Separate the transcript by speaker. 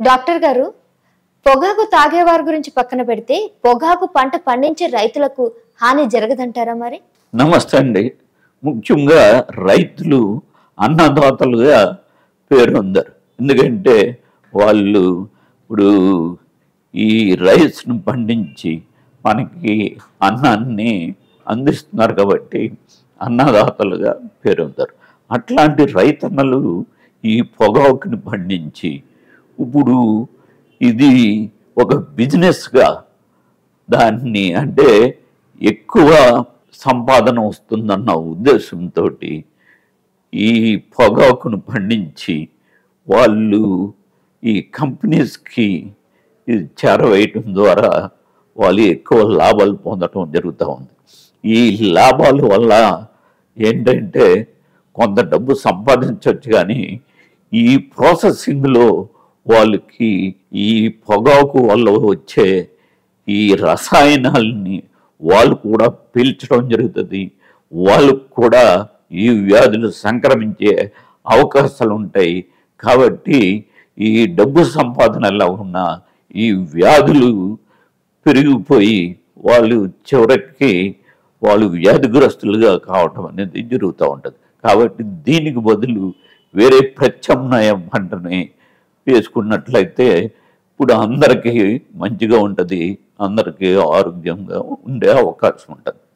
Speaker 1: doctor గారు పొగాకు తాగేవారి గురించి పక్కన పెడితే పొగాకు పంట పండించే రైతులకు హాని జరగదంటారా మరి
Speaker 2: నమస్తే అండి ముఖ్యంగా రైతులు అన్నదాతలుగా పేరొందారు ఎందుకంటే వాళ్ళు ఇప్పుడు ఈ రైస్ను పండించి మనకి అన్నాన్ని అందిస్తున్నారు కాబట్టి అన్నదాతలుగా పేరొందారు అట్లాంటి రైతన్నలు ఈ పొగాకుని పండించి ఇప్పుడు ఇది ఒక బిజినెస్గా దాన్ని అంటే ఎక్కువ సంపాదన వస్తుందన్న ఉద్దేశంతో ఈ పొగాకును పండించి వాళ్ళు ఈ కంపెనీస్కి ఇది చేరవేయటం ద్వారా వాళ్ళు ఎక్కువ లాభాలు పొందటం జరుగుతూ ఉంది ఈ లాభాల వల్ల ఏంటంటే కొంత డబ్బు సంపాదించవచ్చు కానీ ఈ ప్రాసెసింగ్లో వాళ్ళకి ఈ పొగాకు వల్ల వచ్చే ఈ రసాయనాల్ని వాళ్ళు కూడా పీల్చడం జరుగుతుంది వాళ్ళకు కూడా ఈ వ్యాధులు సంక్రమించే అవకాశాలు ఉంటాయి కాబట్టి ఈ డబ్బు సంపాదన ఎలా ఉన్నా ఈ వ్యాధులు పెరిగిపోయి వాళ్ళు చివరికి వాళ్ళు వ్యాధిగ్రస్తులుగా కావటం అనేది జరుగుతూ ఉంటుంది కాబట్టి దీనికి బదులు వేరే ప్రత్యామ్నాయ పంటని వేసుకున్నట్లయితే ఇప్పుడు అందరికీ మంచిగా ఉంటుంది అందరికీ ఆరోగ్యంగా ఉండే అవకాశం ఉంటుంది